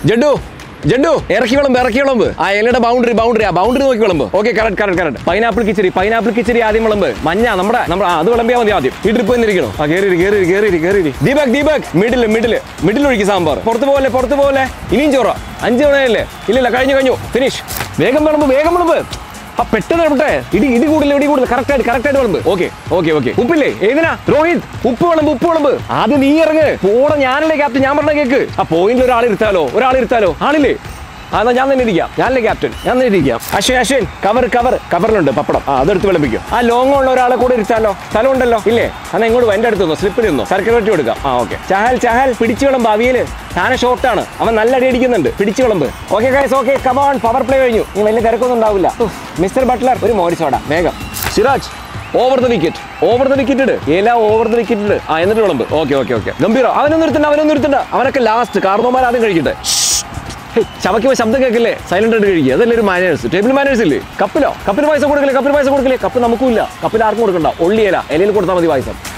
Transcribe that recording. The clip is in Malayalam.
ജഡു ജഡു ഇറക്കി വിളമ്പ് ഇറക്കി വിളമ്പ് ആ ഇലയുടെ ബൗണ്ടറി ബൗണ്ടറി ആ ബൗണ്ടറി നോക്കി വിളമ്പ് okay correct correct correct pineapple kichadi pineapple kichadi ആദ്യം വിളമ്പ് മഞ്ഞ നമ്മുടെ നമ്മുടെ ആ, അത് വിളമ്പിയാൽ മതി ആദ്യം ഈ ട്രിപ്പ് വന്നിരിക്കണോ ആ കയറി കയറി കയറി കയറി Deepak Deepak middle middle middle ഒഴിക്ക് സാമ്പാർ പുറത്ത് പോലെ പുറത്ത് പോലെ ഇനിയും ചോറ അഞ്ച് തവണയല്ലേ ഇല്ലില്ല കഴിഞ്ഞു കഴിഞ്ഞു ഫിനിഷ് വേഗം വിളമ്പ് വേഗം വിളമ്പ് ആ പെട്ടെന്ന് വിളമ്പട്ടെ ഇടി ഇടി കൂടുതൽ ഇടി കൂടുതൽ കറക്റ്റ് ആയിട്ട് കറക്റ്റ് ആയിട്ട് വിളമ്പ് ഓക്കെ ഓക്കെ ഓക്കെ ഉപ്പില്ലേ ഏതിനാ രോഹിത് ഉപ്പ് വിളമ്പ് ഉപ്പ് വിളമ്പ് ആദ്യം നീ ഇറങ്ങ് പോടെ ഞാനല്ലേ ക്യാപ്റ്റൻ ഞാൻ പറഞ്ഞ കേക്ക് ആ പോയിന്റിൽ ഒരാൾ ഇരുത്താലോ ഒരാൾ ഇരുത്താലോ ആളില്ലേ ആ എന്നാ ഞാൻ തന്നെ ഇരിക്കാം ഞാനല്ലേ ക്യാപ്റ്റൻ ഞാൻ തന്നെ ഇരിക്കാം അശ്വിൻ അശ്വിൻ കവർ കവർ കവറിലുണ്ട് പപ്പടം ആ അതെടുത്ത് വിളമ്പിക്കും ആ ലോങ് ഉള്ള ഒരാളെ കൂടെ ഇരുത്താലോ സ്ഥലം ഉണ്ടല്ലോ ഇല്ലേ എന്നാ ഇങ്ങോട്ട് എന്റെ അടുത്ത് നിന്നോ സ്ലിപ്പിൽ നിന്നോ സർക്കിൾ വെട്ടി കൊടുക്കാം ആ ഓക്കെ ചഹൽ ചഹൽ പിടിച്ചു വിളമ്പ് അവിയല് താനെ ഷോർട്ടാണ് അവൻ നല്ല അടി അടിക്കുന്നുണ്ട് പിടിച്ചു വിളമ്പ് okay guys okay come on power play കഴിഞ്ഞു ഇനി വലിയ തിരക്കൊന്നും ഉണ്ടാവില്ല മിസ്റ്റർ ബട്ട്ലർ ഒരു മോരിച്ചോടാ വേഗം Siraj over the wicket over the wicket ഇട് ഏല ഓവർ ദ വിക്കറ്റ് ഇട് ആ എന്നിട്ട് വിളമ്പ് ഓക്കെ ഓക്കെ ഓക്കെ ഗംഭീര അവനൊന്നും നിർത്തണ്ട അവനൊന്നും നിർത്തണ്ട അവനൊക്കെ ലാസ്റ്റ് കാർന്നോമാർ ആദ്യം കഴിക്കട്ടെ ഹേയ്, ചവയ്ക്കുമ്പോൾ ശബ്ദം കേൾക്കില്ലേ സൈലന്റ് ആയിട്ട് കഴിക്കുക അതല്ലേ ഒരു മാനേഴ്സ് ടേബിൾ മാനേഴ്സ് ഇല്ലേ കപ്പിലോ കപ്പിന് പൈസ കൊടുക്കില്ലേ കപ്പിന് പൈസ കൊടുക്കില്ലേ കപ്പ് നമുക്കും ഇല്ല കപ്പിൽ ആർക്കും കൊടുക്കണ്ട ഒള്ളിയല ഇലയിൽ കൊടുത്താൽ മതി പൈസ